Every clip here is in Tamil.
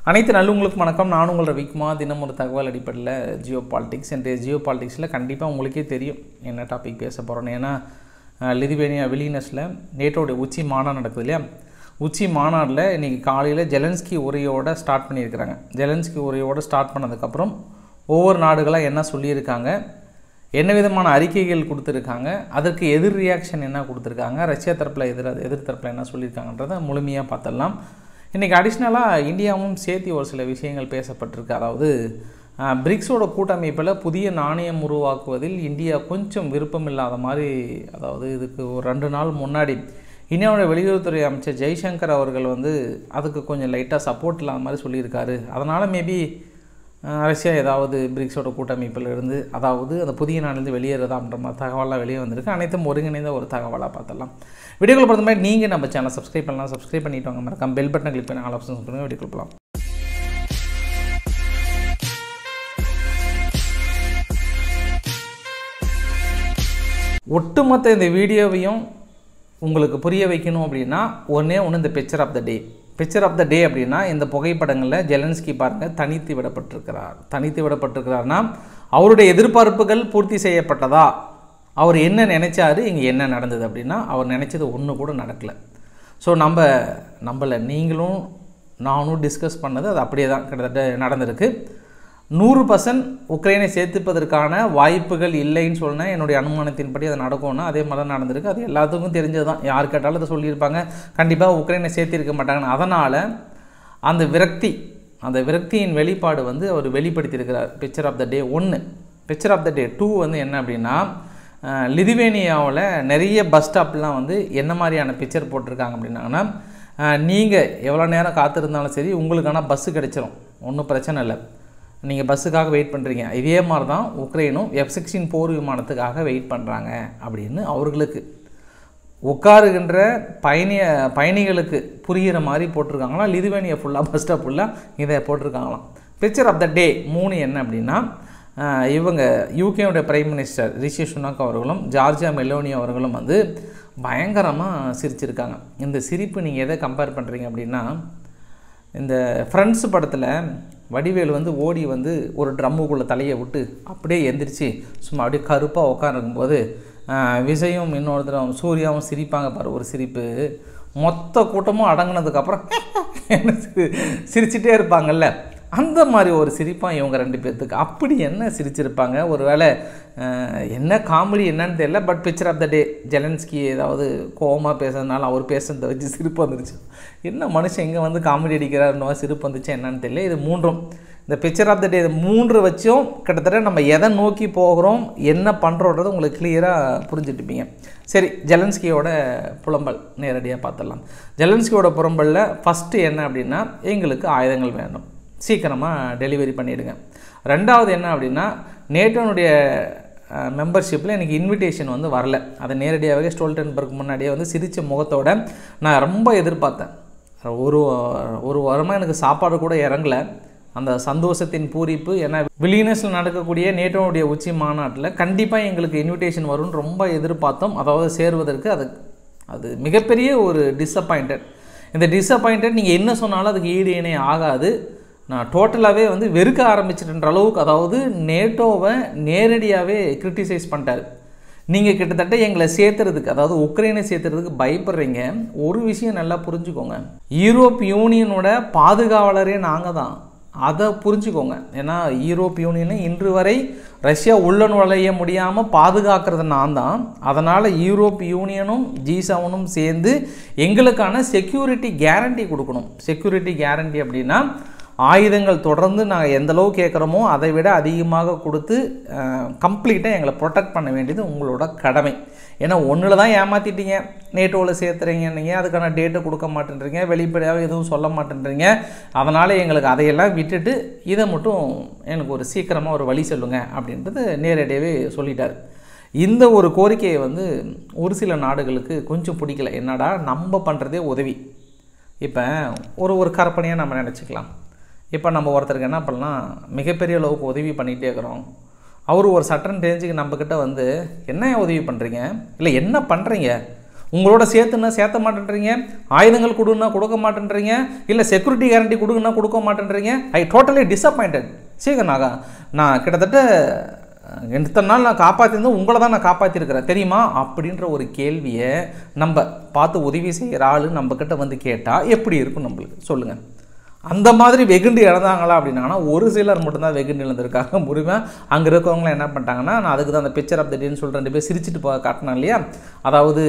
அனைத்து நல்லவங்களுக்கும் வணக்கம் நான் உங்கள் ரவிக்குமா தினம் ஒரு தகவல் அடிப்படையில் ஜியோ பாலிடிக்ஸ் இன்றைய ஜியோ பாலிடிக்ஸில் கண்டிப்பாக உங்களுக்கே தெரியும் என்ன டாபிக் பேச போகிறோன்னு ஏன்னா அஹ், லிதுவேனியா வில்லினஸில் நேட்டோடைய உச்சி மாநாடு நடக்குது இல்லையா உச்சி மாநாட்டில் இன்றைக்கி காலையில் ஜெலன்ஸ்கி உரையோட ஸ்டார்ட் பண்ணியிருக்கிறாங்க ஜெலன்ஸ்கி உரையோட ஸ்டார்ட் பண்ணதுக்கப்புறம் ஒவ்வொரு நாடுகளாக என்ன சொல்லியிருக்காங்க என்ன விதமான அறிக்கைகள் கொடுத்துருக்காங்க அதற்கு எதிர் ரியாக்ஷன் என்ன கொடுத்துருக்காங்க ரஷ்யா தரப்பில் எதிர் எதிர் தரப்பில் என்ன சொல்லியிருக்காங்கன்றதை முழுமையாக பார்த்துடலாம் இன்றைக்கி அடிஷ்னலாக இந்தியாவும் சேர்த்து ஒரு சில விஷயங்கள் பேசப்பட்டிருக்கு அதாவது அஹ், பிரிக்ஸோட கூட்டமைப்பில் புதிய நாணயம் உருவாக்குவதில் இந்தியா கொஞ்சம் விருப்பம் இல்லாத மாதிரி அதாவது இதுக்கு ஒரு ரெண்டு நாள் முன்னாடி இந்தியாவோட வெளியுறவுத்துறை அமைச்சர் ஜெய்சங்கர் அவர்கள் வந்து அதுக்கு கொஞ்சம் லைட்டாக சப்போர்ட் இல்லாத மாதிரி சொல்லியிருக்காரு அதனால் மேபி ரஷ்யா ஏதாவது பிரிக்ஸோட கூட்டமைப்பில் இருந்து அதாவது அந்த புதிய நாளிலிருந்து வெளியேறதான்ற மாதிரி தகவலாக வெளியே வந்திருக்கு அனைத்தும் ஒருங்கிணைந்த ஒரு தகவலாக பார்த்தலாம் வீடியோக்குள்ள பொறுத்த மாதிரி நீங்கள் நம்ம சேனல் சப்ஸ்கிரைப் பண்ணலாம் சப்ஸ்கிரைப் பண்ணிட்டு வாங்க மறக்காம பெல் பட்டனை கிளிக் பண்ணி ஆல் ஆப்ஷன்ஸ் பண்ணுங்கள் வீடியோ போகலாம் ஒட்டுமொத்த இந்த வீடியோவையும் உங்களுக்கு புரிய வைக்கணும் அப்படின்னா ஒன்றே ஒன்று இந்த picture of the day picture of the day அப்படின்னா இந்த புகைப்படங்களில் ஜெலன்ஸ்கி பாருங்கள் தனித்து விடப்பட்டிருக்கிறார் தனித்து விடப்பட்டிருக்கிறார்னா அவருடைய எதிர்பார்ப்புகள் பூர்த்தி செய்யப்பட்டதா அவர் என்ன நினைச்சாரு இங்கே என்ன நடந்தது அப்படின்னா அவர் நினச்சது ஒன்று கூட நடக்கலை ஸோ நம்ம நம்மள நீங்களும் நானும் டிஸ்கஸ் பண்ணது அது அப்படியே தான் கிட்டத்தட்ட நடந்திருக்கு நூறு பர்சன்ட் உக்ரைனை சேர்த்துப்பதற்கான வாய்ப்புகள் இல்லைன்னு சொன்னேன் என்னுடைய அனுமானத்தின்படி அது நடக்கும்னா அதே மாதிரி தான் நடந்திருக்கு அது எல்லாத்துக்கும் தெரிஞ்சது தான் யார் கேட்டாலும் அதை சொல்லியிருப்பாங்க கண்டிப்பாக உக்ரைனை சேர்த்திருக்க மாட்டாங்கன்னு அதனால் அந்த விரக்தி அந்த விரக்தியின் வெளிப்பாடு வந்து அவர் வெளிப்படுத்தியிருக்கிறார் பிக்சர் ஆஃப் த டே ஒன்று picture of the day two வந்து என்ன அப்படின்னா அஹ், லிதுவேனியாவில் நிறைய பஸ் ஸ்டாப்லாம் வந்து என்ன மாதிரியான பிக்சர் போட்டிருக்காங்க அப்படின்னாங்கன்னா நீங்கள் எவ்வளோ நேரம் காத்திருந்தாலும் சரி உங்களுக்கான பஸ்ஸு கிடைச்சிரும் ஒன்றும் பிரச்சனை இல்லை நீங்கள் பஸ்ஸுக்காக வெயிட் பண்ணுறீங்க இதே மாதிரி தான் உக்ரைனும் எஃப் சிக்ஸ்டீன் போர் விமானத்துக்காக வெயிட் பண்ணுறாங்க அப்படின்னு அவர்களுக்கு உட்காருகின்ற பயணிய பயணிகளுக்கு புரிகிற மாதிரி போட்டிருக்காங்களா லிதுவேனியா ஃபுல்லாக பஸ் ஸ்டாப் ஃபுல்லாக இதை போட்டிருக்காங்களாம் பிக்சர் ஆஃப் த டே மூணு என்ன அப்படின்னா ஆஹ், இவங்க யூகேவுடைய பிரைம் மினிஸ்டர் ரிஷி சுனாக் அவர்களும் ஜார்ஜியா மெலோனி அவர்களும் வந்து பயங்கரமாக சிரிச்சிருக்காங்க இந்த சிரிப்பு நீங்கள் எதை கம்பேர் பண்ணுறீங்க அப்படின்னா இந்த ஃப்ரெண்ட்ஸ் படத்தில் வடிவேலு வந்து ஓடி வந்து ஒரு ட்ரம்முக்குள்ளே தலையை விட்டு அப்படியே எந்திரிச்சு சும்மா அப்படியே கருப்பாக உட்காருக்கும்போது விஜயும் இன்னொருத்தரும் சூர்யாவும் சிரிப்பாங்க பாரு ஒரு சிரிப்பு மொத்த கூட்டமும் அடங்குனதுக்கப்புறம் சிரிச்சிட்டே இருப்பாங்கல்ல அந்த மாதிரி ஒரு சிரிப்பாக இவங்க ரெண்டு பேர்த்துக்கு அப்படி என்ன சிரிச்சிருப்பாங்க ஒருவேளை அஹ், என்ன காமெடி என்னன்னு தெரியல but picture of the day Zelensky ஏதாவது கோவமாக பேசுறதுனால அவர் பேசுறதை வச்சு சிரிப்பு வந்துருச்சு என்ன மனுஷன் இங்கே வந்து காமெடி அடிக்கிறாருன்னு சிரிப்பு வந்துச்சு என்னன்னு தெரியல இது மூன்றும் இந்த பிக்சர் ஆஃப் த டே மூன்று வச்சும் கிட்டத்தட்ட நம்ம எதை நோக்கி போகிறோம் என்ன பண்ணுறோன்றது உங்களுக்கு கிளியராக புரிஞ்சுட்டுப்பீங்க சரி ஜெலன்ஸ்கியோட புலம்பல் நேரடியாக பார்த்துடலாம் ஜெலன்ஸ்கியோட புலம்பலில் ஃபஸ்ட்டு என்ன அப்படின்னா எங்களுக்கு ஆயுதங்கள் வேணும் சீக்கிரமாக டெலிவரி பண்ணிவிடுங்க ரெண்டாவது என்ன அப்படின்னா நேட்டோனுடைய மெம்பர்ஷிப்பில் எனக்கு இன்விடேஷன் வந்து வரல அதை நேரடியாகவே ஸ்டோல்டன்பர்க் முன்னாடியே வந்து சிரித்த முகத்தோட நான் ரொம்ப எதிர்பார்த்தேன் ஒரு ஒரு வாரமாக எனக்கு சாப்பாடு கூட இறங்கல அந்த சந்தோஷத்தின் பூரிப்பு ஏன்னா வில்லியனஸில் நடக்கக்கூடிய நேட்டோனுடைய உச்சி மாநாட்டில் கண்டிப்பாக எங்களுக்கு இன்விடேஷன் வரும்னு ரொம்ப எதிர்பார்த்தோம் அதாவது சேருவதற்கு அது அது மிகப்பெரிய ஒரு டிஸப்பாயிண்டட் இந்த டிஸப்பாயிண்டட் நீங்கள் என்ன சொன்னாலும் அதுக்கு ஈடு இணை ஆகாது நான் டோட்டலாகவே வந்து வெறுக்க ஆரம்பிச்சிட்டுன்ற அளவுக்கு அதாவது நேட்டோவை நேரடியாகவே கிரிட்டிசைஸ் பண்ணிட்டாரு நீங்கள் கிட்டத்தட்ட எங்களை சேர்த்துறதுக்கு அதாவது உக்ரைனை சேர்த்துறதுக்கு பயப்படுறீங்க ஒரு விஷயம் நல்லா புரிஞ்சுக்கோங்க யூரோப் யூனியனோட பாதுகாவலரே நாங்கள் தான் அதை புரிஞ்சுக்கோங்க ஏன்னா யூரோப் யூனியனை இன்று வரை ரஷ்யா உள்ள நுழைய முடியாமல் பாதுகாக்கிறது நான் தான் அதனால் யூரோப் யூனியனும் ஜி செவனும் சேர்ந்து எங்களுக்கான செக்யூரிட்டி கேரண்டி கொடுக்கணும் செக்யூரிட்டி கேரண்டி அப்படின்னா ஆயுதங்கள் தொடர்ந்து நாங்கள் எந்த அளவு கேட்குறோமோ அதை விட அதிகமாக கொடுத்து கம்ப்ளீட்டாக எங்களை ப்ரொடெக்ட் பண்ண வேண்டியது உங்களோட கடமை ஏன்னா ஒன்றில் தான் ஏமாற்றிட்டீங்க நேட்டோவில் சேர்த்துறீங்க நீங்கள் அதுக்கான டேட்டை கொடுக்க மாட்டேன்றீங்க வெளிப்படையாக எதுவும் சொல்ல மாட்டேன்றீங்க அதனால் எங்களுக்கு அதையெல்லாம் விட்டுட்டு இதை மட்டும் எனக்கு ஒரு சீக்கிரமாக ஒரு வழி சொல்லுங்க அப்படின்றது நேரடியாகவே சொல்லிட்டார் இந்த ஒரு கோரிக்கையை வந்து ஒரு சில நாடுகளுக்கு கொஞ்சம் பிடிக்கல என்னடா நம்ம பண்ணுறதே உதவி இப்போ ஒரு ஒரு கற்பனையாக நம்ம நினச்சிக்கலாம் இப்போ நம்ம ஒருத்தருக்கு என்ன பண்ணலாம் மிகப்பெரிய அளவுக்கு உதவி பண்ணிகிட்டே இருக்கிறோம் அவர் ஒரு சட்டன் ரேஞ்சுக்கு நம்மக்கிட்ட வந்து என்ன உதவி பண்ணுறீங்க இல்லை என்ன பண்ணுறீங்க உங்களோட சேர்த்துன்னா சேர்த்த மாட்டேன்றீங்க ஆயுதங்கள் கொடுன்னா கொடுக்க மாட்டேன்றீங்க இல்லை செக்யூரிட்டி கேரண்டி கொடுங்கன்னா கொடுக்க மாட்டேன்றீங்க ஐ டோட்டலி டிசப்பாயிண்டட் சீக்கிரம் நாகா நான் கிட்டத்தட்ட அஹ், இத்தனை நாள் நான் காப்பாற்றிருந்தோம் உங்களை தான் நான் காப்பாற்றிருக்கிறேன் தெரியுமா அப்படின்ற ஒரு கேள்வியை நம்ம பார்த்து உதவி செய்கிற ஆள் நம்மக்கிட்ட வந்து கேட்டால் எப்படி இருக்கும் நம்மளுக்கு சொல்லுங்கள் அந்த மாதிரி வெகுண்டு இழந்தாங்களா அப்படின்னாங்கன்னா ஒரு சிலர் மட்டும்தான் வெகுண்டு இழந்திருக்காங்க முழுமையாக அங்கே இருக்கவங்களாம் என்ன பண்ணிட்டாங்கன்னா நான் அதுக்கு தான் அந்த பிக்சர் ஆஃப் த டேன்னு சொல்லிட்டு ரெண்டு பேர் சிரிச்சிட்டு போ காட்டினேன் இல்லையா அதாவது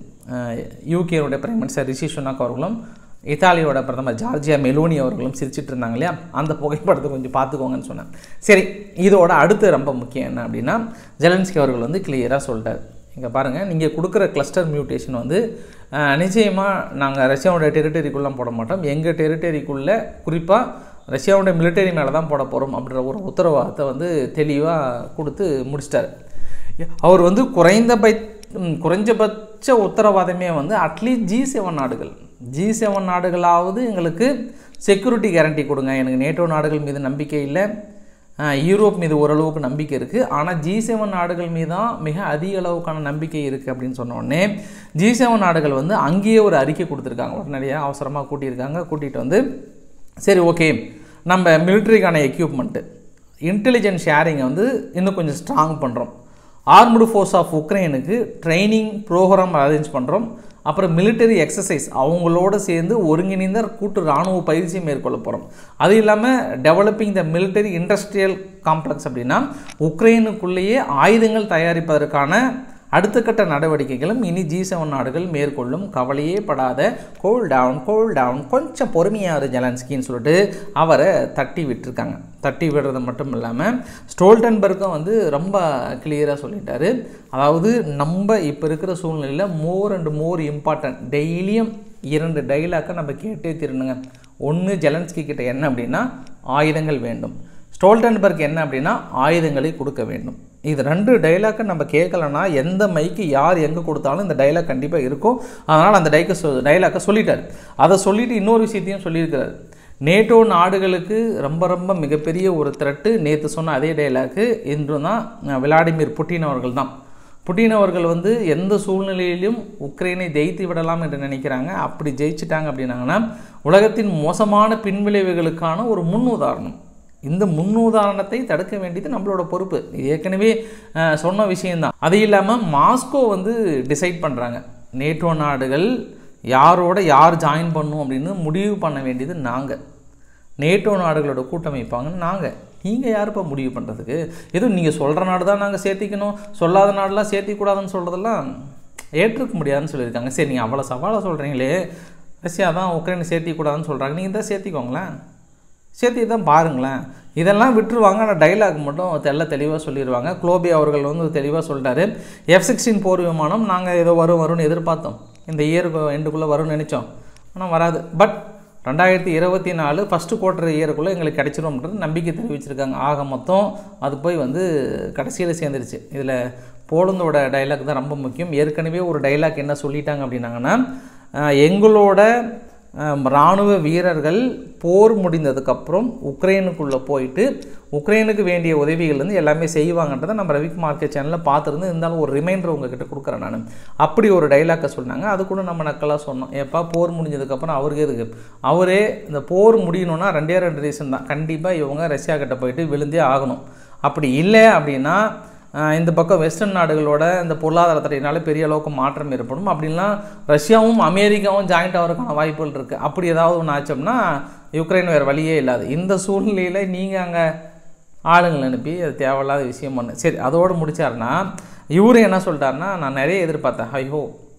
யூகேனுடைய பிரைம் மினிஸ்டர் ரிஷி சுனாக் அவர்களும் இத்தாலியோட பிரதமர் ஜார்ஜியா மெலோனி அவர்களும் சிரிச்சிட்டு இருந்தாங்க இல்லையா அந்த புகைப்படத்தை கொஞ்சம் பார்த்துக்கோங்கன்னு சொன்னேன் சரி இதோட அடுத்து ரொம்ப முக்கியம் என்ன அப்படின்னா ஜெலன்ஸ்கி அவர்கள் வந்து கிளியராக சொல்லிட்டார் இங்கே பாருங்கள் நீங்கள் கொடுக்குற கிளஸ்டர் மியூட்டேஷன் வந்து நிச்சயமாக நாங்கள் ரஷ்யாவோட டெரிட்டரிக்குள்ளே போட மாட்டோம் எங்கள் டெரிட்டரிக்குள்ளே குறிப்பாக ரஷ்யாவோட மிலிட்டரி மேலே தான் போட போகிறோம் அப்படின்ற ஒரு உத்தரவாதத்தை வந்து தெளிவாக கொடுத்து முடிச்சிட்டார் அவர் வந்து குறைந்தபட்ச ம், குறைஞ்சபட்ச உத்தரவாதமே வந்து அட்லீஸ்ட் ஜி செவன் நாடுகள் ஜி செவன் நாடுகளாவது எங்களுக்கு செக்யூரிட்டி கேரண்டி கொடுங்க எனக்கு நேட்டோ நாடுகள் மீது நம்பிக்கை இல்லை அஹ், யூரோப் மீது ஓரளவுக்கு நம்பிக்கை இருக்குது ஆனால் ஜி செவன் நாடுகள் மீது தான் மிக அதிக அளவுக்கான நம்பிக்கை இருக்குது அப்படின்னு சொன்ன உடனே ஜி செவன் நாடுகள் வந்து அங்கேயே ஒரு அறிக்கை கொடுத்துருக்காங்க உடனடியாக அவசரமாக கூட்டியிருக்காங்க கூட்டிகிட்டு வந்து சரி ஓகே நம்ம மிலிட்ரிக்கான எக்யூப்மெண்ட்டு இன்டெலிஜென்ஸ் ஷேரிங்கை வந்து இன்னும் கொஞ்சம் ஸ்ட்ராங் பண்ணுறோம் ஆர்முடு ஃபோர்ஸ் ஆஃப் உக்ரைனுக்கு ட்ரைனிங் ப்ரோக்ராம் அரேஞ்ச் பண்ணுறோம் அப்புறம் military எக்ஸசைஸ் அவங்களோட சேர்ந்து ஒருங்கிணைந்த கூட்டு இராணுவ பயிற்சி மேற்கொள்ள போகிறோம் அது இல்லாமல் developing the military industrial complex அப்படின்னா உக்ரைனுக்குள்ளேயே ஆயுதங்கள் தயாரிப்பதற்கான அடுத்த கட்ட நடவடிக்கைகளும் இனி ஜி செவன் நாடுகள் மேற்கொள்ளும் கவலையே படாத கோல் டவுன் கோல் டவுன் கொஞ்சம் பொறுமையாக இரு ஜெலன்ஸ்கின்னு சொல்லிட்டு அவரை தட்டி விட்டுருக்காங்க தட்டி விடுறது மட்டும் இல்லாமல் ஸ்டோல்டன்பர்க்கும் வந்து ரொம்ப கிளியராக சொல்லிட்டாரு அதாவது நம்ம இப்போ இருக்கிற சூழ்நிலையில் மோர் அண்ட் மோர் இம்பார்ட்டன்ட் டெய்லியும் இரண்டு டைலாக்கை நம்ம கேட்டே திருணுங்க ஒன்று ஜெலன்ஸ்கி கிட்ட என்ன அப்படின்னா ஆயுதங்கள் வேண்டும் ஸ்டோல்டன்பர்க் என்ன அப்படின்னா ஆயுதங்களை கொடுக்க வேண்டும் இது ரெண்டு டைலாக்கை நம்ம கேட்கலன்னா எந்த மைக்கு யார் எங்கே கொடுத்தாலும் இந்த டைலாக் கண்டிப்பாக இருக்கும் அதனால் அந்த டைக்க சொ டைலாக்கை சொல்லிட்டார் அதை சொல்லிட்டு இன்னொரு விஷயத்தையும் சொல்லியிருக்கிறார் நேட்டோ நாடுகளுக்கு ரொம்ப ரொம்ப மிகப்பெரிய ஒரு த்ரெட்டு நேற்று சொன்ன அதே டைலாக்கு இன்று தான் விளாடிமிர் புட்டின் அவர்கள் தான் புட்டின் அவர்கள் வந்து எந்த சூழ்நிலையிலும் உக்ரைனை ஜெயித்து விடலாம் என்று நினைக்கிறாங்க அப்படி ஜெயிச்சிட்டாங்க அப்படின்னாங்கன்னா உலகத்தின் மோசமான பின்விளைவுகளுக்கான ஒரு முன் உதாரணம் இந்த முன்னுதாரணத்தை தடுக்க வேண்டியது நம்மளோட பொறுப்பு இது ஏற்கனவே அஹ், சொன்ன விஷயம்தான் அது இல்லாமல் மாஸ்கோ வந்து டிசைட் பண்ணுறாங்க நேட்டோ நாடுகள் யாரோட யார் ஜாயின் பண்ணும் அப்படின்னு முடிவு பண்ண வேண்டியது நாங்கள் நேட்டோ நாடுகளோட கூட்டமைப்பாங்கன்னு நாங்கள் நீங்கள் யாருப்பா முடிவு பண்ணுறதுக்கு எதுவும் நீங்கள் சொல்கிற நாடு தான் நாங்கள் சேர்த்திக்கணும் சொல்லாத நாடுலாம் சேர்த்திக்கூடாதுன்னு சொல்கிறதெல்லாம் ஏற்றுக்க முடியாதுன்னு சொல்லியிருக்காங்க சரி நீங்கள் அவ்வளோ சவாலாக சொல்கிறீங்களே ரஷ்யா தான் உக்ரைனை சேர்த்திக்கூடாதுன்னு சொல்கிறாங்க நீங்கள் தான் சேர்த்திக்கோங்களேன் சேர்த்து தான் பாருங்களேன் இதெல்லாம் விட்டுருவாங்க ஆனால் டைலாக் மட்டும் தெள்ள தெளிவாக சொல்லிடுவாங்க குளோபி அவர்கள் வந்து தெளிவாக சொல்லிட்டாரு எஃப் சிக்ஸ்டீன் போர் விமானம் நாங்கள் ஏதோ வரும் வரும்னு எதிர்பார்த்தோம் இந்த இயருக்கு எண்டுக்குள்ளே வரும்னு நினச்சோம் ஆனால் வராது பட் ரெண்டாயிரத்தி இருபத்தி நாலு ஃபஸ்ட்டு குவார்ட்டர் இயருக்குள்ளே எங்களுக்கு கிடைச்சிரும்ன்றது நம்பிக்கை தெரிவிச்சிருக்காங்க ஆக மொத்தம் அது போய் வந்து கடைசியில் சேர்ந்துருச்சு இதில் போலந்தோட டைலாக் தான் ரொம்ப முக்கியம் ஏற்கனவே ஒரு டைலாக் என்ன சொல்லிட்டாங்க அப்படின்னாங்கன்னா அஹ், எங்களோட அஹ், இராணுவ வீரர்கள் போர் முடிந்ததுக்கப்புறம் உக்ரைனுக்குள்ளே போயிட்டு உக்ரைனுக்கு வேண்டிய உதவிகள் வந்து எல்லாமே செய்வாங்கன்றதை நம்ம ரவிக் மார்க்கெட் சேனலில் பார்த்துருந்து இருந்தாலும் ஒரு ரிமைண்டர் உங்ககிட்ட கொடுக்குறேன் நான் அப்படி ஒரு டைலாக்கை சொன்னாங்க அது கூட நம்ம நக்கலாக சொன்னோம் ஏப்பா போர் முடிஞ்சதுக்கப்புறம் அவருக்கு எதுக்கு அவரே இந்த போர் முடியணும்னா ரெண்டே ரெண்டு ரீசன் தான் கண்டிப்பாக இவங்க ரஷ்யா கிட்ட போயிட்டு விழுந்தே ஆகணும் அப்படி இல்லை அப்படின்னா ஆஹ் இந்த பக்கம் வெஸ்டர்ன் நாடுகளோட இந்த பொருளாதார தடையினால பெரிய அளவுக்கு மாற்றம் ஏற்படும் அப்படின்லாம் ரஷ்யாவும் அமெரிக்காவும் ஜாயிண்ட் ஆகிறதுக்கான வாய்ப்புகள் இருக்குது அப்படி ஏதாவது ஒன்று ஆச்சோம்னா யுக்ரைன் வேறு வழியே இல்லாது இந்த சூழ்நிலையில் நீங்கள் அங்கே ஆளுங்களை அனுப்பி அது தேவையில்லாத விஷயம் பண்ணு சரி அதோடு முடிச்சாருன்னா இவரு என்ன சொல்லிட்டாருன்னா நான் நிறைய எதிர்பார்த்தேன் ஐயோ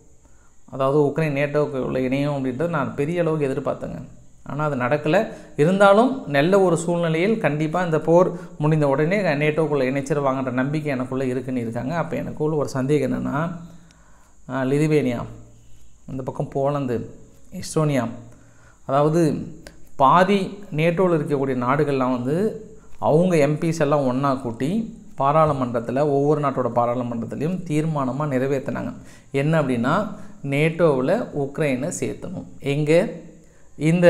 அதாவது உக்ரைன் நேட்டோவுக்கு உள்ள இணையும் அப்படின்றது நான் பெரிய அளவுக்கு எதிர்பார்த்தேங்க ஆனால் அது நடக்கலை இருந்தாலும் நல்ல ஒரு சூழ்நிலையில் கண்டிப்பாக இந்த போர் முடிந்த உடனே நேட்டோக்குள்ளே இணைச்சிருவாங்கன்ற நம்பிக்கை எனக்குள்ளே இருக்குன்னு இருக்காங்க அப்போ எனக்குள்ள ஒரு சந்தேகம் என்னென்னா லிதுவேனியா இந்த பக்கம் போலந்து எஸ்டோனியா அதாவது பாதி நேட்டோவில் இருக்கக்கூடிய நாடுகள்லாம் வந்து அவங்க எம்பிஸ் எல்லாம் ஒன்றா கூட்டி பாராளுமன்றத்தில் ஒவ்வொரு நாட்டோட பாராளுமன்றத்துலேயும் தீர்மானமாக நிறைவேற்றினாங்க என்ன அப்படின்னா நேட்டோவில் உக்ரைனை சேர்த்தணும் எங்கே இந்த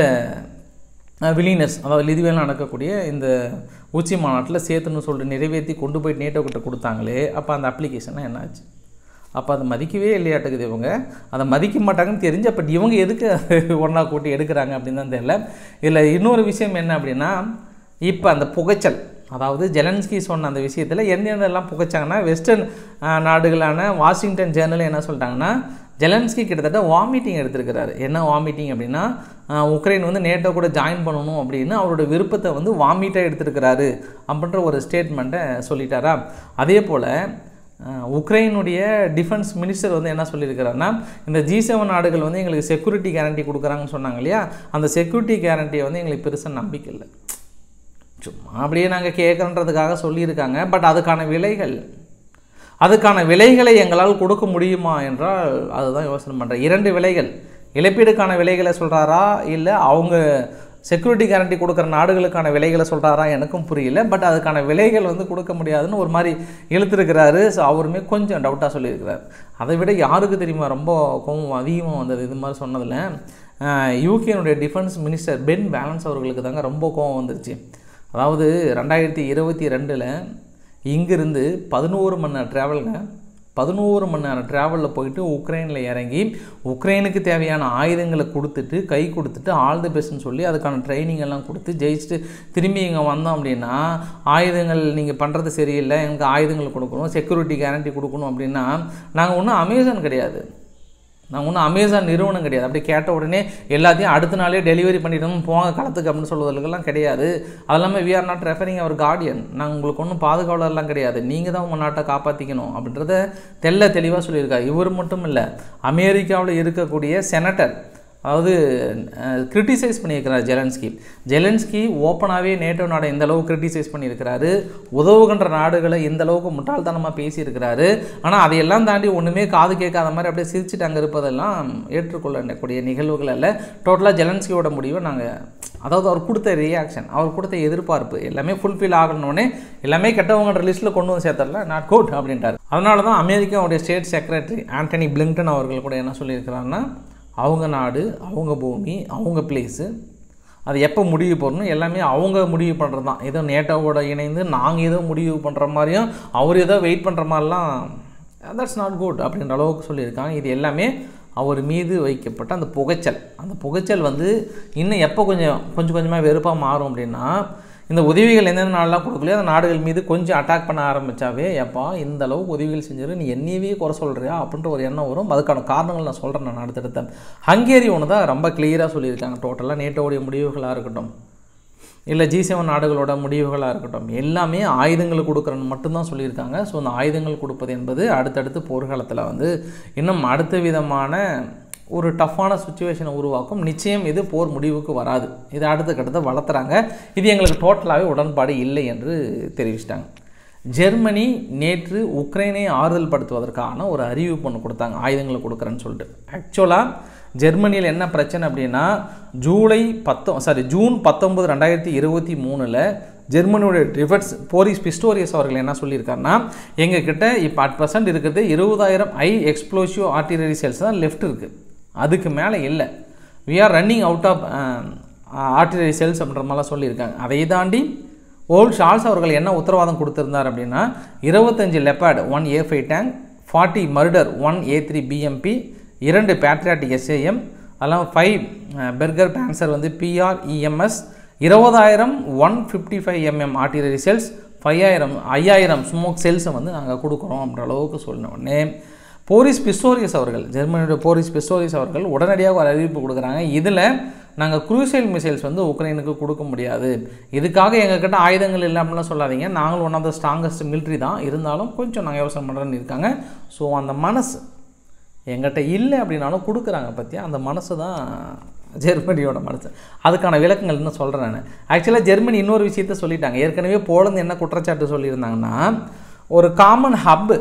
விலினஸ் அதாவது லிதுவேல நடக்கக்கூடிய இந்த உச்சி மாநாட்டில் சேர்த்துன்னு சொல்லிட்டு நிறைவேற்றி கொண்டு போய் நேட்டோ கிட்ட கொடுத்தாங்களே அப்போ அந்த அப்ளிகேஷன்லாம் என்னாச்சு அப்போ அதை மதிக்கவே இல்லையாட்டுக்குது இவங்க அதை மதிக்க மாட்டாங்கன்னு தெரிஞ்சு பட் இவங்க எதுக்கு ஒன்றா கூட்டி எடுக்கிறாங்க அப்படின்னு தான் தெரியல இதில் இன்னொரு விஷயம் என்ன அப்படின்னா இப்போ அந்த புகைச்சல் அதாவது ஜெலன்ஸ்கி சொன்ன அந்த விஷயத்தில் எந்தெந்தெல்லாம் புகைச்சாங்கன்னா வெஸ்டர்ன் ஆஹ், நாடுகளான வாஷிங்டன் ஜேர்னல் என்ன சொல்லிட்டாங்கன்னா ஜெலன்ஸ்கி கிட்டத்தட்ட வாமிட்டிங் எடுத்திருக்கிறாரு என்ன வாமிட்டிங் அப்படின்னா ஆஹ், உக்ரைன் வந்து நேட்டோ கூட ஜாயின் பண்ணணும் அப்படின்னு அவரோட விருப்பத்தை வந்து வாமிட்டாக எடுத்திருக்கிறாரு அப்படின்ற ஒரு ஸ்டேட்மெண்ட்டை சொல்லிட்டாரா அதே போல் அஹ் உக்ரைனுடைய டிஃபென்ஸ் மினிஸ்டர் வந்து என்ன சொல்லியிருக்கிறாருன்னா இந்த ஜி செவன் நாடுகள் வந்து எங்களுக்கு செக்யூரிட்டி கேரண்டி கொடுக்குறாங்கன்னு சொன்னாங்க இல்லையா அந்த செக்யூரிட்டி கேரண்டியை வந்து எங்களுக்கு பெருசாக நம்பிக்கை இல்லை சும்மா அப்படியே நாங்கள் கேட்குறன்றதுக்காக சொல்லியிருக்காங்க பட் அதுக்கான விலைகள் அதுக்கான விலைகளை எங்களால் கொடுக்க முடியுமா என்றால் அதுதான் யோசனை பண்ணுறேன் இரண்டு விலைகள் இழப்பீடுக்கான விலைகளை சொல்கிறாரா இல்லை அவங்க செக்யூரிட்டி கேரண்டி கொடுக்குற நாடுகளுக்கான விலைகளை சொல்கிறாரா எனக்கும் புரியல பட் அதுக்கான விலைகள் வந்து கொடுக்க முடியாதுன்னு ஒரு மாதிரி இழுத்துருக்கிறாரு ஸோ அவருமே கொஞ்சம் டவுட்டாக சொல்லியிருக்கிறார் அதை விட யாருக்கு தெரியுமா ரொம்ப கோவம் அதிகமாக வந்தது இது மாதிரி சொன்னதில் யூகேனுடைய டிஃபென்ஸ் மினிஸ்டர் பென் பேலன்ஸ் அவர்களுக்கு தாங்க ரொம்ப கோவம் வந்துருச்சு அதாவது ரெண்டாயிரத்தி இருபத்தி ரெண்டில் இங்கிருந்து பதினோரு மணி நேரம் ட்ராவலுங்க பதினோரு மணி நேரம் ட்ராவலில் போயிட்டு உக்ரைனில் இறங்கி உக்ரைனுக்கு தேவையான ஆயுதங்களை கொடுத்துட்டு கை கொடுத்துட்டு ஆல் தி பெஸ்ட்னு சொல்லி அதுக்கான ட்ரைனிங் எல்லாம் கொடுத்து ஜெயிச்சுட்டு திரும்பி இங்கே வந்தோம் அப்படின்னா ஆயுதங்கள் நீங்கள் பண்ணுறது சரியில்லை எனக்கு ஆயுதங்கள் கொடுக்கணும் செக்யூரிட்டி கேரண்டி கொடுக்கணும் அப்படின்னா நாங்கள் ஒன்றும் அமேசான் கிடையாது நாங்கள் ஒன்றும் அமேசான் நிறுவனம் கிடையாது அப்படி கேட்ட உடனே எல்லாத்தையும் அடுத்த நாளே டெலிவரி பண்ணிடணும் போங்க களத்துக்கு அப்படின்னு சொல்வதற்கெல்லாம் கிடையாது அது இல்லாமல் வி ஆர் நாட் ரெஃபரிங் அவர் கார்டியன் நாங்கள் உங்களுக்கு ஒன்றும் பாதுகாவலர்லாம் கிடையாது நீங்கள் தான் உங்கள் நாட்டை காப்பாற்றிக்கணும் அப்படின்றத தெல்ல தெளிவாக சொல்லியிருக்காரு இவர் மட்டும் இல்லை அமெரிக்காவில் இருக்கக்கூடிய செனட்டர் அதாவது கிரிட்டிசைஸ் பண்ணியிருக்கிறார் ஜெலன்ஸ்கி ஜெலன்ஸ்கி ஓப்பனாகவே நேட்டோ நாடை இந்த அளவுக்கு கிரிட்டிசைஸ் பண்ணியிருக்கிறாரு உதவுகின்ற நாடுகளை இந்த அளவுக்கு முட்டாள்தனமாக பேசியிருக்கிறாரு ஆனால் அதையெல்லாம் தாண்டி ஒன்றுமே காது கேட்காத மாதிரி அப்படியே சிரிச்சுட்டு அங்கே இருப்பதெல்லாம் ஏற்றுக்கொள்ளக்கூடிய நிகழ்வுகள் அல்ல டோட்டலாக ஜெலன்ஸ்கியோட முடிவை நாங்கள் அதாவது அவர் கொடுத்த ரியாக்ஷன் அவர் கொடுத்த எதிர்பார்ப்பு எல்லாமே ஃபுல்ஃபில் ஆகணுன்னே எல்லாமே கெட்டவங்கன்ற லிஸ்ட்டில் கொண்டு வந்து சேர்த்தரல நாட் குட் அப்படின்ட்டார் அதனால தான் அமெரிக்காவுடைய ஸ்டேட் செக்ரட்டரி ஆண்டனி பிளிங்டன் அவர்கள் கூட என்ன சொல்லியிருக்கிறாருன்னா அவங்க நாடு அவங்க பூமி அவங்க பிளேஸு அது எப்போ முடிவு பண்ணணும் எல்லாமே அவங்க முடிவு பண்ணுறது தான் ஏதோ நேட்டோவோட இணைந்து நாங்கள் ஏதோ முடிவு பண்ணுற மாதிரியும் அவர் ஏதோ வெயிட் பண்ணுற மாதிரிலாம் தட்ஸ் நாட் குட் அப்படின்ற அளவுக்கு சொல்லியிருக்காங்க இது எல்லாமே அவர் மீது வைக்கப்பட்ட அந்த புகைச்சல் அந்த புகைச்சல் வந்து இன்னும் எப்போ கொஞ்சம் கொஞ்சம் கொஞ்சமாக வெறுப்பாக மாறும் அப்படின்னா இந்த உதவிகள் எந்தெந்த நாடெலாம் கொடுக்கலையோ அந்த நாடுகள் மீது கொஞ்சம் அட்டாக் பண்ண ஆரம்பித்தாவே எப்பா இந்த அளவுக்கு உதவிகள் செஞ்சிரு நீ என்னையவே குறை சொல்கிறியா அப்படின்ற ஒரு எண்ணம் வரும் அதுக்கான காரணங்கள் நான் சொல்கிறேன் நான் அடுத்தடுத்த ஹங்கேரி ஒன்று தான் ரொம்ப கிளியராக சொல்லியிருக்காங்க டோட்டலாக நேட்டோடைய முடிவுகளாக இருக்கட்டும் இல்லை ஜி செவன் நாடுகளோட முடிவுகளாக இருக்கட்டும் எல்லாமே ஆயுதங்கள் கொடுக்குறன்னு மட்டும்தான் சொல்லியிருக்காங்க ஸோ அந்த ஆயுதங்கள் கொடுப்பது என்பது அடுத்தடுத்து போர்க்காலத்தில் வந்து இன்னும் அடுத்த விதமான ஒரு டஃப்பான சுச்சுவேஷனை உருவாக்கும் நிச்சயம் இது போர் முடிவுக்கு வராது இது அடுத்த கட்டத்தை வளர்த்துறாங்க இது எங்களுக்கு டோட்டலாகவே உடன்பாடு இல்லை என்று தெரிவிச்சிட்டாங்க ஜெர்மனி நேற்று உக்ரைனை ஆறுதல் படுத்துவதற்கான ஒரு அறிவிப்பு ஒன்று கொடுத்தாங்க ஆயுதங்களை கொடுக்குறேன்னு சொல்லிட்டு ஆக்சுவலாக ஜெர்மனியில் என்ன பிரச்சனை அப்படின்னா ஜூலை பத்தொ சாரி ஜூன் பத்தொம்பது ரெண்டாயிரத்தி இருபத்தி மூணில் ஜெர்மனியோட டிஃபென்ஸ் போரிஸ் பிஸ்டோரியஸ் அவர்கள் என்ன சொல்லியிருக்காருன்னா எங்ககிட்ட இப்போ அட் ப்ரெசன்ட் இருக்கிறது இருபதாயிரம் ஐ எக்ஸ்ப்ளோசிவ் ஆர்டிலரி செல்ஸ் தான் லெஃப்ட் இருக்குது அதுக்கு மேலே இல்லை we are running out of artillery shells அப்படின்ற மாதிரிலாம் சொல்லியிருக்காங்க அதை தாண்டி ஓல்ட் ஷால்ஸ் அவர்கள் என்ன உத்தரவாதம் கொடுத்துருந்தார் அப்படின்னா இருபத்தஞ்சு Leopard one A five tank forty Marder one A three BMP இரண்டு பேட்ரியாட்டிக் எஸ்ஏஎம் அதெல்லாம் ஃபைவ் பெர்கர் பேன்சர் வந்து பிஆர் இஎம்எஸ் இருபதாயிரம் one fifty five MM artillery shells ஃபையாயிரம் ஐயாயிரம் ஸ்மோக் செல்ஸை வந்து நாங்கள் கொடுக்குறோம் அப்படின்ற அளவுக்கு சொன்ன உடனே போரிஸ் பிஸ்டோரியஸ் அவர்கள் ஜெர்மனியோட போரிஸ் பிஸ்டோரியஸ் அவர்கள் உடனடியாக ஒரு அறிவிப்பு கொடுக்குறாங்க இதில் நாங்கள் குரூசைல் மிசைல்ஸ் வந்து உக்ரைனுக்கு கொடுக்க முடியாது இதுக்காக எங்ககிட்ட ஆயுதங்கள் இல்லாமலாம் சொல்லாதீங்க நாங்களும் one of the strongest military தான் இருந்தாலும் கொஞ்சம் நாங்கள் யோசனை பண்ணுறேன்னு இருக்காங்க ஸோ அந்த மனசு எங்கிட்ட இல்லை அப்படின்னாலும் கொடுக்குறாங்க பற்றியா அந்த மனசு தான் ஜெர்மனியோட மனசு அதுக்கான விளக்கங்கள் இன்னும் சொல்கிறேன் நான் ஆக்சுவலாக ஜெர்மனி இன்னொரு விஷயத்த சொல்லிட்டாங்க ஏற்கனவே போலந்து என்ன குற்றச்சாட்டு சொல்லியிருந்தாங்கன்னா ஒரு காமன் ஹப்பு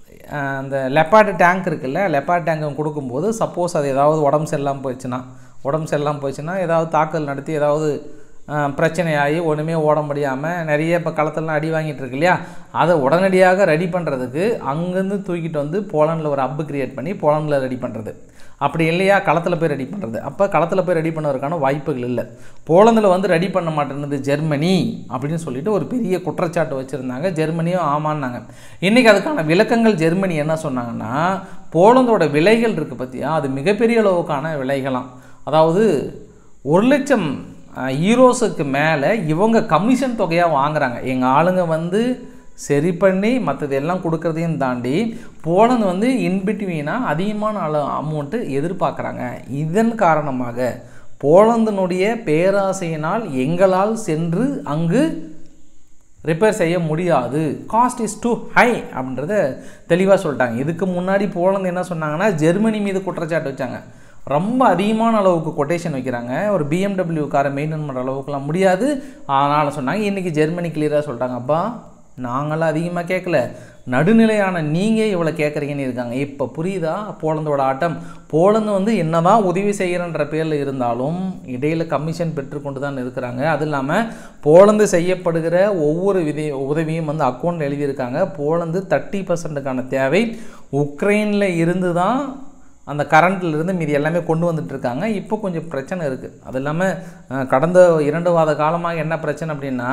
அந்த லெப்பார்டு டேங்க் இருக்குல்ல லெப்பார்டு டேங்க் கொடுக்கும்போது சப்போஸ் அது ஏதாவது உடம்பு சரியில்லாமல் போயிடுச்சுன்னா உடம்பு சரியில்லாமல் போயிடுச்சுன்னா ஏதாவது தாக்கல் நடத்தி ஏதாவது பிரச்சனையாகி ஒன்றுமே ஓட முடியாமல் நிறைய இப்போ களத்துலலாம் அடி வாங்கிட்டு இருக்கு இல்லையா அதை உடனடியாக ரெடி பண்ணுறதுக்கு அங்கேருந்து தூக்கிட்டு வந்து போலண்டில் ஒரு அப்பு கிரியேட் பண்ணி போலண்டில் ரெடி பண்ணுறது அப்படி இல்லையா களத்தில் போய் ரெடி பண்ணுறது அப்போ களத்தில் போய் ரெடி பண்ணுறதுக்கான வாய்ப்புகள் இல்லை போலந்தில் வந்து ரெடி பண்ண மாட்டேன்னுது ஜெர்மனி அப்படின்னு சொல்லிட்டு ஒரு பெரிய குற்றச்சாட்டு வச்சுருந்தாங்க ஜெர்மனியும் ஆமான்னாங்க இன்றைக்கி அதுக்கான விளக்கங்கள் ஜெர்மனி என்ன சொன்னாங்கன்னா போலந்தோட விலைகள் இருக்குது பார்த்தியா அது மிகப்பெரிய அளவுக்கான விலைகளாம் அதாவது ஒரு லட்சம் ஈரோஸுக்கு மேலே இவங்க கமிஷன் தொகையாக வாங்குறாங்க எங்கள் ஆளுங்க வந்து சரி பண்ணி மற்றது எல்லாம் கொடுக்குறதையும் தாண்டி போலந்து வந்து இன்பிட்வீனாக அதிகமான அளவு அமௌண்ட்டு எதிர்பார்க்குறாங்க இதன் காரணமாக போலந்தினுடைய பேராசையினால் எங்களால் சென்று அங்கு ரிப்பேர் செய்ய முடியாது காஸ்ட் இஸ் டூ ஹை அப்படின்றத தெளிவாக சொல்லிட்டாங்க இதுக்கு முன்னாடி போலந்து என்ன சொன்னாங்கன்னா ஜெர்மனி மீது குற்றச்சாட்டு வச்சாங்க ரொம்ப அதிகமான அளவுக்கு கொட்டேஷன் வைக்கிறாங்க ஒரு பிஎம்டபிள்யூ காரை மெயின்டைன் பண்ணுற அளவுக்குலாம் முடியாது அதனால் சொன்னாங்க இன்றைக்கி ஜெர்மனி கிளியராக சொல்லிட்டாங்க அப்பா நாங்களாம் அதிகமாக கேட்கல நடுநிலையான நீங்கள் இவ்வளோ கேட்குறீங்கன்னு இருக்காங்க இப்போ புரியுதா போலந்தோட ஆட்டம் போலந்து வந்து என்னதான் உதவி செய்கிறன்ற பேரில் இருந்தாலும் இடையில் கமிஷன் பெற்றுக்கொண்டு தான் இருக்கிறாங்க அது இல்லாமல் போலந்து செய்யப்படுகிற ஒவ்வொரு விதை உதவியும் வந்து அக்கௌண்ட் எழுதியிருக்காங்க போலந்து தேர்ட்டி பர்சன்ட்டுக்கான தேவை உக்ரைனில் இருந்து தான் அந்த கரண்ட்லேருந்து மீதி எல்லாமே கொண்டு வந்துட்டுருக்காங்க இப்போ கொஞ்சம் பிரச்சனை இருக்குது அது இல்லாமல் கடந்த இரண்டு வாத காலமாக என்ன பிரச்சனை அப்படின்னா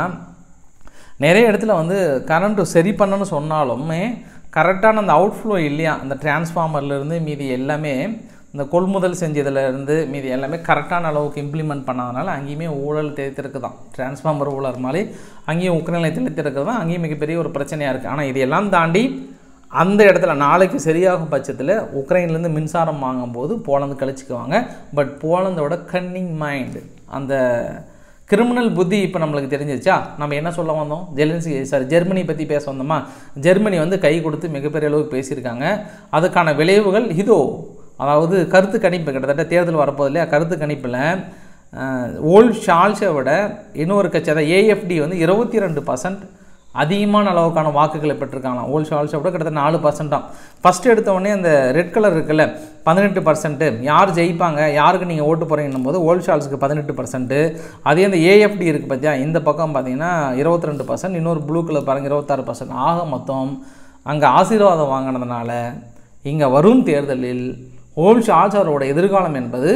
நிறைய இடத்துல வந்து கரண்ட்டு சரி பண்ணணும்னு சொன்னாலுமே கரெக்டான அந்த அவுட்ஃப்ளோ இல்லையா அந்த டிரான்ஸ்ஃபார்மர்லேருந்து மீதி எல்லாமே இந்த கொள்முதல் செஞ்சதுலேருந்து மீதி எல்லாமே கரெக்டான அளவுக்கு இம்ப்ளிமெண்ட் பண்ணாதனால அங்கேயுமே ஊழல் தேய்த்திருக்கு தான் டிரான்ஸ்ஃபார்மர் ஊழல் மாதிரி அங்கேயும் உக்ரைனில் தெளித்திருக்கு தான் அங்கேயும் மிகப்பெரிய ஒரு பிரச்சனையாக இருக்குது ஆனால் இதையெல்லாம் தாண்டி அந்த இடத்துல நாளைக்கு சரியாகும் பட்சத்தில் உக்ரைன்லேருந்து மின்சாரம் வாங்கும்போது போலந்து கழிச்சுக்குவாங்க பட் போலந்தோட கன்னிங் மைண்டு அந்த கிரிமினல் புத்தி இப்போ நம்மளுக்கு தெரிஞ்சிருச்சா நம்ம என்ன சொல்ல வந்தோம் ஜெலன்சி சாரி ஜெர்மனி பற்றி பேச வந்தோமா ஜெர்மனி வந்து கை கொடுத்து மிகப்பெரிய அளவுக்கு பேசியிருக்காங்க அதுக்கான விளைவுகள் இதோ அதாவது கருத்து கணிப்பு கிட்டத்தட்ட தேர்தல் வரப்போது இல்லையா கருத்து கணிப்பில் ஓல்ட் ஷால்ஸை விட இன்னொரு கட்சி அதாவது ஏஎஃப்டி வந்து இருபத்தி ரெண்டு பர்சன்ட் அதிகமான அளவுக்கான வாக்குகளை பெற்றிருக்காங்களாம் ஓல்ட் ஷால்ஸை விட கிட்டத்தட்ட நாலு பர்சன்ட் தான் ஃபஸ்ட்டு எடுத்த உடனே அந்த ரெட் கலர் இருக்குல்ல பதினெட்டு பர்சன்ட்டு யார் ஜெயிப்பாங்க யாருக்கு நீங்கள் ஓட்டு போகிறீங்கன்னும் போது ஓல்ட் ஷால்ஸுக்கு பதினெட்டு பர்சன்ட்டு அதே அந்த ஏஎஃப்டி இருக்குது பார்த்தியா இந்த பக்கம் பார்த்தீங்கன்னா இருபத்தி ரெண்டு பர்சன்ட் இன்னொரு ப்ளூ கலர் பாருங்கள் இருபத்தாறு பர்சன்ட் ஆக மொத்தம் அங்கே ஆசீர்வாதம் வாங்கினதுனால இங்கே வரும் தேர்தலில் ஓல்ட் ஷால்ஸ் அவரோட எதிர்காலம் என்பது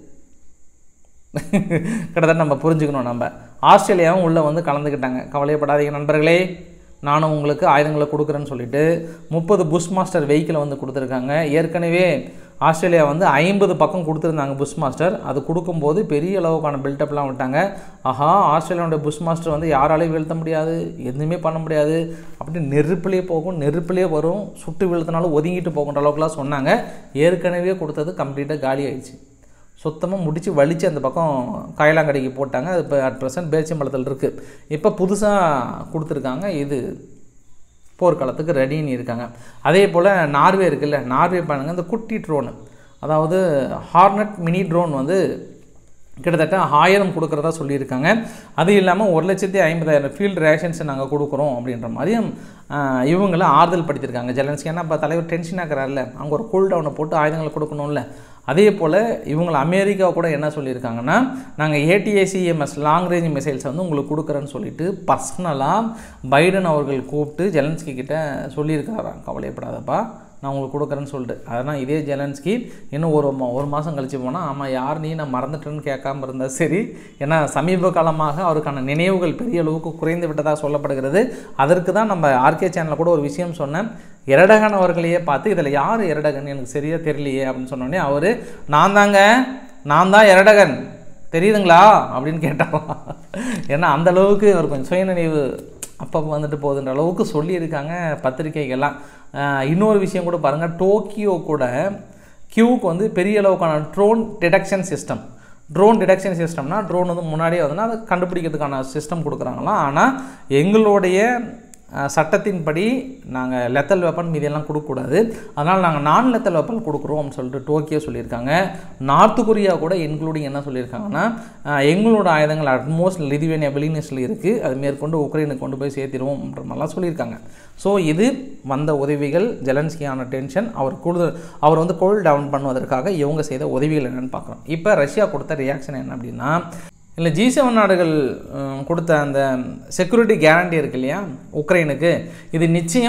கிட்டத்தட்ட நம்ம புரிஞ்சுக்கணும் நம்ம ஆஸ்திரேலியாவும் உள்ளே வந்து கலந்துக்கிட்டாங்க கவலையப்படாதீங்க நண்பர்களே நானும் உங்களுக்கு ஆயுதங்களை கொடுக்குறேன்னு சொல்லிட்டு முப்பது புஷ் மாஸ்டர் வெஹிக்கிளை வந்து கொடுத்துருக்காங்க ஏற்கனவே ஆஸ்திரேலியா வந்து ஐம்பது பக்கம் கொடுத்துருந்தாங்க புஷ் மாஸ்டர் அது கொடுக்கும்போது பெரிய அளவுக்கான பில்டப்லாம் விட்டாங்க ஆஹா ஆஸ்திரேலியாவுடைய புஷ் மாஸ்டர் வந்து யாராலையும் வீழ்த்த முடியாது எதுவுமே பண்ண முடியாது அப்படி நெருப்புலேயே போகும் நெருப்புலேயே வரும் சுட்டு வீழ்த்தினாலும் ஒதுங்கிட்டு போகின்ற அளவுக்குலாம் சொன்னாங்க ஏற்கனவே கொடுத்தது கம்ப்ளீட்டாக காலி ஆயிடுச்சு சுத்தமாக முடித்து வலித்து அந்த பக்கம் காயலாங்கடைக்கு போட்டாங்க அது இப்போ அட் ப்ரெசன்ட் பேச்சம்பழத்தில் இருக்குது இப்போ புதுசாக கொடுத்துருக்காங்க இது போர்க்காலத்துக்கு ரெடின்னு இருக்காங்க அதே போல் நார்வே இருக்குல்ல நார்வே பாருங்க இந்த குட்டி ட்ரோனு அதாவது ஹார்னட் மினி ட்ரோன் வந்து கிட்டத்தட்ட ஆயிரம் கொடுக்குறதா சொல்லியிருக்காங்க அது இல்லாமல் ஒரு லட்சத்தி ஐம்பதாயிரம் ஃபீல்டு ரேஷன்ஸ் நாங்கள் கொடுக்குறோம் அப்படின்ற மாதிரியும் இவங்களை ஆறுதல் படுத்தியிருக்காங்க ஜெலன்ஸ்கி ஏன்னா இப்போ தலைவர் டென்ஷன் ஆகிறாருல்ல அங்கே ஒரு கூல் டவுனை போட்டு ஆயுதங்களை கொடுக்கணும்ல அதே போல் இவங்களை அமெரிக்கா கூட என்ன சொல்லியிருக்காங்கன்னா நாங்கள் ஏடிஏசிஎம்எஸ் லாங் ரேஞ்ச் மிசைல்ஸ் வந்து உங்களுக்கு கொடுக்குறேன்னு சொல்லிட்டு பர்சனலாக பைடன் அவர்கள் கூப்பிட்டு ஜெலன்ஸ்கி கிட்ட சொல்லியிருக்காராம் கவலைப்படாதப்பா நான் உங்களுக்கு கொடுக்குறேன்னு சொல்லிட்டு அதனால் இதே ஜெலன்ஸ்கி இன்னும் ஒரு மா ஒரு மாதம் கழிச்சு போனால் ஆமாம் யார் நீ நான் மறந்துட்டேன்னு கேட்காம இருந்தால் சரி ஏன்னா சமீப காலமாக அவருக்கான நினைவுகள் பெரிய அளவுக்கு குறைந்து விட்டதாக சொல்லப்படுகிறது அதற்கு தான் நம்ம ஆர்கே சேனலில் கூட ஒரு விஷயம் சொன்னேன் எரடகன் அவர்களையே பார்த்து இதில் யார் எரடகன் எனக்கு சரியாக தெரியலையே அப்படின்னு சொன்னோடனே அவர் நான் தாங்க நான் தான் எரடகன் தெரியுதுங்களா அப்படின்னு கேட்டாராம் ஏன்னா அந்த அளவுக்கு அவர் கொஞ்சம் சுயநினைவு அப்பப்போ வந்துட்டு போகுதுன்ற அளவுக்கு சொல்லியிருக்காங்க பத்திரிகைகள்லாம் இன்னொரு விஷயம் கூட பாருங்கள் டோக்கியோ கூட கியூக்கு வந்து பெரிய அளவுக்கான drone detection system drone detection சிஸ்டம்னா ட்ரோன் வந்து முன்னாடியே வந்துன்னா அதை கண்டுபிடிக்கிறதுக்கான சிஸ்டம் கொடுக்குறாங்களாம் ஆனால் எங்களுடைய சட்டத்தின்படி நாங்கள் லெத்தல் வெப்பன் மீதியெல்லாம் கொடுக்கக்கூடாது அதனால் நாங்கள் நான் லெத்தல் வெப்பன் கொடுக்குறோம் அப்படின்னு சொல்லிட்டு டோக்கியோ சொல்லியிருக்காங்க நார்த் கொரியா கூட இன்க்ளூடிங் என்ன சொல்லியிருக்காங்கன்னா எங்களோட ஆயுதங்கள் அட்மோஸ்ட் லிதுவேனியா விலினஸில் இருக்குது அது மேற்கொண்டு உக்ரைனுக்கு கொண்டு போய் சேர்த்திடுவோம் அப்படின்ற மாதிரிலாம் சொல்லியிருக்காங்க ஸோ இது வந்த உதவிகள் ஜெலன்ஸ்கியான டென்ஷன் அவர் கூடுதல் அவர் வந்து கோல் டவுன் பண்ணுவதற்காக இவங்க செய்த உதவிகள் என்னென்னு பார்க்குறோம் இப்போ ரஷ்யா கொடுத்த ரியாக்ஷன் என்ன அப்படின்னா இல்லை ஜி செவன் நாடுகள் கொடுத்த அந்த செக்யூரிட்டி கேரண்டி இருக்கு இல்லையா உக்ரைனுக்கு இது நிச்சயம்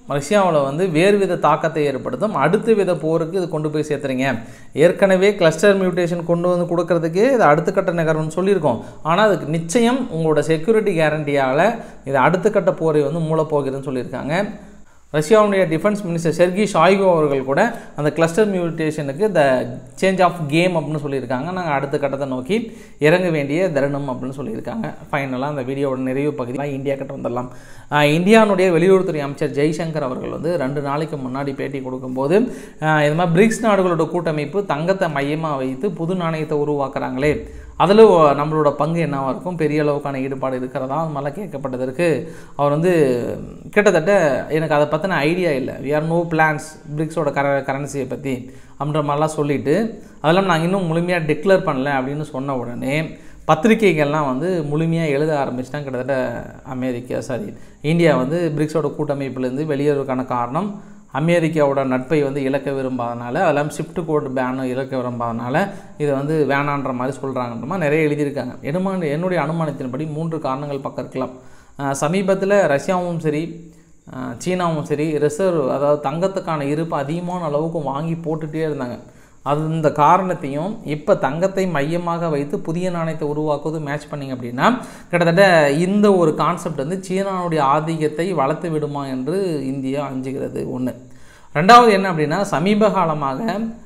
ரஷ்யாவில் வந்து வேறு வித தாக்கத்தை ஏற்படுத்தும் அடுத்த வித போருக்கு இது கொண்டு போய் சேர்த்துறீங்க ஏற்கனவே கிளஸ்டர் மியூட்டேஷன் கொண்டு வந்து கொடுக்கறதுக்கு இது அடுத்த கட்ட நகர்வுன்னு சொல்லியிருக்கோம் ஆனால் அதுக்கு நிச்சயம் உங்களோட செக்யூரிட்டி கேரண்டியால் இது அடுத்த கட்ட போரை வந்து மூலப்போகிறதுன்னு சொல்லியிருக்காங்க ரஷ்யாவுடைய டிஃபென்ஸ் மினிஸ்டர் செர்கி ஷாய்கோ அவர்கள் கூட அந்த கிளஸ்டர் மியூட்டேஷனுக்கு த சேஞ்ச் ஆஃப் கேம் அப்படின்னு சொல்லியிருக்காங்க நாங்கள் அடுத்த கட்டத்தை நோக்கி இறங்க வேண்டிய தருணம் அப்படின்னு சொல்லியிருக்காங்க ஃபைனலாக அந்த வீடியோவோட நிறைவு பகுதியில் இந்தியா கிட்ட வந்துடலாம் ஆஹ் இந்தியாவுடைய வெளியுறவுத்துறை அமைச்சர் ஜெய்சங்கர் அவர்கள் வந்து ரெண்டு நாளைக்கு முன்னாடி பேட்டி கொடுக்கும்போது ஆஹ் இது மாதிரி பிரிக்ஸ் நாடுகளோட கூட்டமைப்பு தங்கத்தை மையமாக வைத்து புது நாணயத்தை உருவாக்குறாங்களே அதில் நம்மளோட பங்கு என்னவாக இருக்கும் பெரிய அளவுக்கான ஈடுபாடு இருக்கிறதா அது மாதிரிலாம் கேட்கப்பட்டதற்கு அவர் வந்து கிட்டத்தட்ட எனக்கு அதை பற்றின ஐடியா இல்லை வி ஆர் நோ பிளான்ஸ் பிரிக்ஸோட கர கரன்சியை பற்றி அப்படின்ற மாதிரிலாம் சொல்லிவிட்டு அதெல்லாம் நாங்கள் இன்னும் முழுமையாக டிக்ளேர் பண்ணல அப்படின்னு சொன்ன உடனே பத்திரிகைகள்லாம் வந்து முழுமையாக எழுத ஆரம்பிச்சிட்டாங்க கிட்டத்தட்ட அமெரிக்கா சாரி இந்தியா வந்து பிரிக்ஸோட கூட்டமைப்புலேருந்து வெளியேறதுக்கான காரணம் அமெரிக்காவோட நட்பை வந்து இழக்க விரும்பாதனால அதெல்லாம் ஷிஃப்ட் கோட் பேனும் இழக்க விரும்பாதனால இதை வந்து வேணான்ற மாதிரி சொல்கிறாங்கன்ற மாதிரி நிறைய எழுதியிருக்காங்க என்னமான என்னுடைய அனுமானத்தின்படி மூன்று காரணங்கள் பக்கம் இருக்கலாம் சமீபத்தில் ரஷ்யாவும் சரி அஹ் சீனாவும் சரி ரிசர்வ் அதாவது தங்கத்துக்கான இருப்பு அதிகமான அளவுக்கு வாங்கி போட்டுகிட்டே இருந்தாங்க அது இந்த காரணத்தையும் இப்போ தங்கத்தை மையமாக வைத்து புதிய நாணயத்தை உருவாக்குவது மேட்ச் பண்ணிங்க அப்படின்னா கிட்டத்தட்ட இந்த ஒரு கான்செப்ட் வந்து சீனாவுடைய ஆதிக்கத்தை வளர்த்து விடுமா என்று இந்தியா அஞ்சுகிறது ஒன்று ரெண்டாவது என்ன அப்படின்னா சமீப காலமாக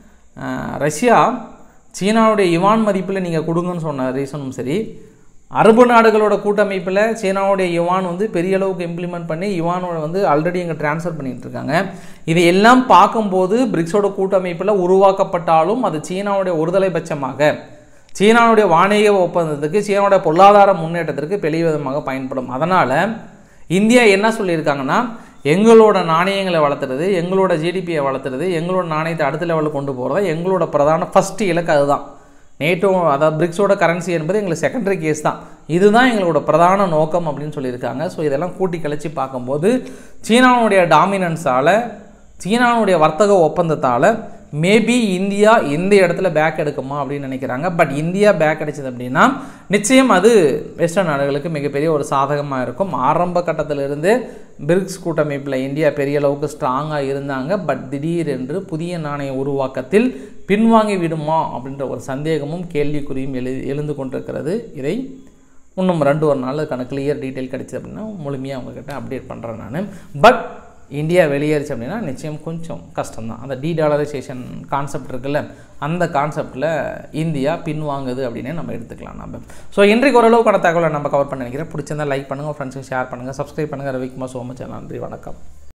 அஹ், ரஷ்யா சீனாவுடைய யுவான் மதிப்பில் நீங்கள் கொடுங்கன்னு சொன்ன ரீசனும் சரி அரபு நாடுகளோட கூட்டமைப்பில் சீனாவுடைய யுவான் வந்து பெரிய அளவுக்கு இம்ப்ளிமெண்ட் பண்ணி யுவானோட வந்து ஆல்ரெடி இங்கே ட்ரான்ஸ்ஃபர் பண்ணிட்டு இருக்காங்க இதை எல்லாம் பார்க்கும்போது பிரிக்ஸோட கூட்டமைப்பில் உருவாக்கப்பட்டாலும் அது சீனாவுடைய ஒருதலை பட்சமாக சீனாவுடைய வாணிக ஒப்பந்தத்துக்கு சீனாவுடைய பொருளாதார முன்னேற்றத்திற்கு பெரிய விதமாக பயன்படும் அதனால் இந்தியா என்ன சொல்லியிருக்காங்கன்னா எங்களோட நாணயங்களை வளர்த்துறது எங்களோட ஜிடிபியை வளர்த்துறது எங்களோட நாணயத்தை அடுத்த லெவலுக்கு கொண்டு போகிறது எங்களோட பிரதான ஃபஸ்ட்டு இலக்கு அதுதான் நேட்டோ அதாவது பிரிக்ஸோட கரன்சி என்பது எங்களுக்கு செகண்டரி கேஸ் தான் இதுதான் எங்களோட பிரதான நோக்கம் அப்படின்னு சொல்லியிருக்காங்க ஸோ இதெல்லாம் கூட்டி கழிச்சு பார்க்கும்போது சீனாவுடைய டாமினன்ஸால் சீனாவுடைய வர்த்தக ஒப்பந்தத்தால் மேபி இந்தியா இந்த இடத்துல பேக் எடுக்குமா அப்படின்னு நினைக்கிறாங்க பட் இந்தியா பேக் அடிச்சது அப்படின்னா நிச்சயம் அது வெஸ்டர்ன் நாடுகளுக்கு மிகப்பெரிய ஒரு சாதகமாக இருக்கும் ஆரம்ப கட்டத்திலிருந்து பிரிக்ஸ் கூட்டமைப்பில் இந்தியா பெரிய அளவுக்கு ஸ்ட்ராங்காக இருந்தாங்க பட் திடீரென்று புதிய நாணய உருவாக்கத்தில் பின்வாங்கி விடுமா அப்படின்ற ஒரு சந்தேகமும் கேள்விக்குறியும் எழு எழுந்து கொண்டிருக்கிறது இதை இன்னும் ரெண்டு ஒரு நாள் அதுக்கான கிளியர் டீட்டெயில் கிடைச்சது அப்படின்னா முழுமையாக அவங்கக்கிட்ட அப்டேட் பண்ணுறேன் நான் பட் இந்தியா வெளியேறிச்சு அப்படின்னா நிச்சயம் கொஞ்சம் கஷ்டம்தான் அந்த டீடாலரைசேஷன் கான்செப்ட் இருக்குல்ல அந்த கான்செப்டில் இந்தியா பின்வாங்குது அப்படின்னே நம்ம எடுத்துக்கலாம் நம்ம ஸோ இன்றைக்கு ஓரளவுக்கான தகவலை நம்ம கவர் பண்ண நினைக்கிறேன் பிடிச்சிருந்தா லைக் பண்ணுங்கள் ஃப்ரெண்ட்ஸுக்கு ஷேர் பண்ணுங்கள் சப்ஸ்கிரைப் பண்ணுங்கள் ரவிக்குமார் சோ மச் நன்றி வணக்கம்